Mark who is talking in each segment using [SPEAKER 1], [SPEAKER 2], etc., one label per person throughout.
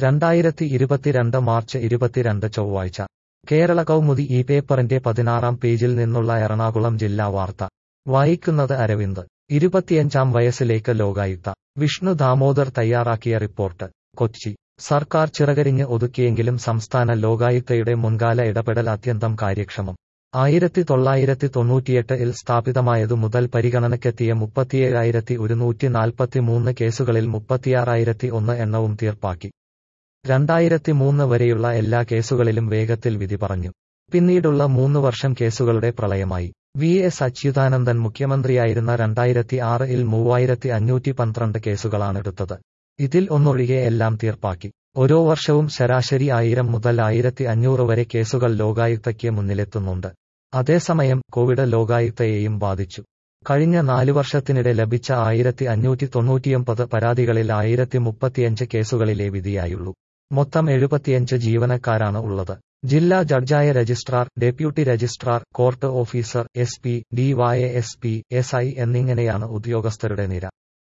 [SPEAKER 1] രണ്ടായിരത്തി ഇരുപത്തിരണ്ട് മാർച്ച് ഇരുപത്തിരണ്ട് ചൊവ്വാഴ്ച കേരള കൗമുദി ഈ പേപ്പറിന്റെ പതിനാറാം പേജിൽ നിന്നുള്ള എറണാകുളം ജില്ലാ വാർത്ത വായിക്കുന്നത് അരവിന്ദ് ഇരുപത്തിയഞ്ചാം വയസ്സിലേക്ക് ലോകായുക്ത വിഷ്ണു ദാമോദർ തയ്യാറാക്കിയ റിപ്പോർട്ട് കൊച്ചി സർക്കാർ ചിറകരിഞ്ഞ് ഒതുക്കിയെങ്കിലും സംസ്ഥാന ലോകായുക്തയുടെ മുൻകാല ഇടപെടൽ അത്യന്തം കാര്യക്ഷമം ആയിരത്തി തൊള്ളായിരത്തി തൊണ്ണൂറ്റിയെട്ടിൽ സ്ഥാപിതമായതു മുതൽ പരിഗണനയ്ക്കെത്തിയ മുപ്പത്തിയേഴായിരത്തി ഒരുന്നൂറ്റി നാൽപ്പത്തിമൂന്ന് കേസുകളിൽ മുപ്പത്തിയാറായിരത്തി ഒന്ന് എണ്ണവും തീർപ്പാക്കി രണ്ടായിരത്തി മൂന്ന് വരെയുള്ള എല്ലാ കേസുകളിലും വേഗത്തിൽ വിധി പറഞ്ഞു പിന്നീടുള്ള മൂന്ന് വർഷം കേസുകളുടെ പ്രളയമായി വി എസ് അച്യുതാനന്ദൻ മുഖ്യമന്ത്രിയായിരുന്ന രണ്ടായിരത്തി ആറിൽ മൂവായിരത്തി അഞ്ഞൂറ്റി പന്ത്രണ്ട് കേസുകളാണെടുത്തത് ഇതിൽ ഒന്നൊഴികെ എല്ലാം തീർപ്പാക്കി ഓരോ വർഷവും ശരാശരി ആയിരം മുതൽ ആയിരത്തി അഞ്ഞൂറ് വരെ കേസുകൾ ലോകായുക്തയ്ക്ക് മുന്നിലെത്തുന്നുണ്ട് അതേസമയം കോവിഡ് ലോകായുക്തയെയും ബാധിച്ചു കഴിഞ്ഞ നാലു വർഷത്തിനിടെ ലഭിച്ച ആയിരത്തി അഞ്ഞൂറ്റി തൊണ്ണൂറ്റിയൊമ്പത് പരാതികളിൽ ആയിരത്തി മുപ്പത്തിയഞ്ച് കേസുകളിലെ വിധിയായുള്ളൂ മൊത്തം എഴുപത്തിയഞ്ച് ജീവനക്കാരാണ് ഉള്ളത് ജില്ലാ ജഡ്ജായ registrar deputy registrar court officer S P DYS P S I എന്നിങ്ങനെയാണ് ഉദ്യോഗസ്ഥരുടെ നിര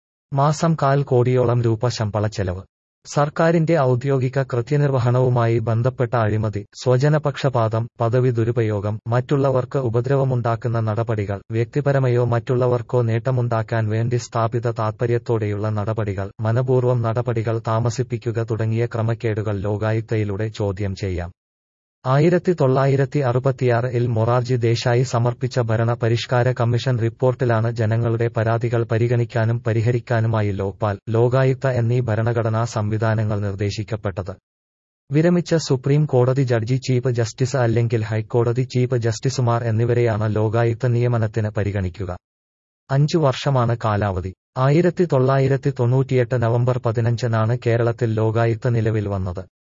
[SPEAKER 1] മാസം കാൽ കോടിയോളം രൂപ ശമ്പള ചെലവ് സർക്കാരിന്റെ ഔദ്യോഗിക കൃത്യനിർവഹണവുമായി ബന്ധപ്പെട്ട അഴിമതി സ്വജനപക്ഷപാതം പദവി ദുരുപയോഗം മറ്റുള്ളവർക്ക് ഉപദ്രവമുണ്ടാക്കുന്ന നടപടികൾ വ്യക്തിപരമായോ മറ്റുള്ളവർക്കോ നേട്ടമുണ്ടാക്കാൻ വേണ്ടി സ്ഥാപിത താൽപര്യത്തോടെയുള്ള നടപടികൾ മനപൂർവ്വം നടപടികൾ താമസിപ്പിക്കുക തുടങ്ങിയ ക്രമക്കേടുകൾ ലോകായുക്തയിലൂടെ ചോദ്യം ചെയ്യാം ആയിരത്തി തൊള്ളായിരത്തി അറുപത്തിയാറിൽ മൊറാർജി ദേശായി സമർപ്പിച്ച ഭരണ പരിഷ്കാര കമ്മീഷൻ റിപ്പോർട്ടിലാണ് ജനങ്ങളുടെ പരാതികൾ പരിഗണിക്കാനും പരിഹരിക്കാനുമായി ലോക്പാൽ ലോകായുക്ത എന്നീ ഭരണഘടനാ സംവിധാനങ്ങൾ നിർദ്ദേശിക്കപ്പെട്ടത് വിരമിച്ച സുപ്രീം കോടതി ജഡ്ജി ചീഫ് ജസ്റ്റിസ് അല്ലെങ്കിൽ ഹൈക്കോടതി ചീഫ് ജസ്റ്റിസുമാർ എന്നിവരെയാണ് ലോകായുക്ത നിയമനത്തിന് പരിഗണിക്കുക അഞ്ചു വർഷമാണ് കാലാവധി ആയിരത്തി തൊള്ളായിരത്തി തൊണ്ണൂറ്റിയെട്ട് നവംബർ പതിനഞ്ചിനാണ് കേരളത്തിൽ ലോകായുക്ത നിലവിൽ വന്നത്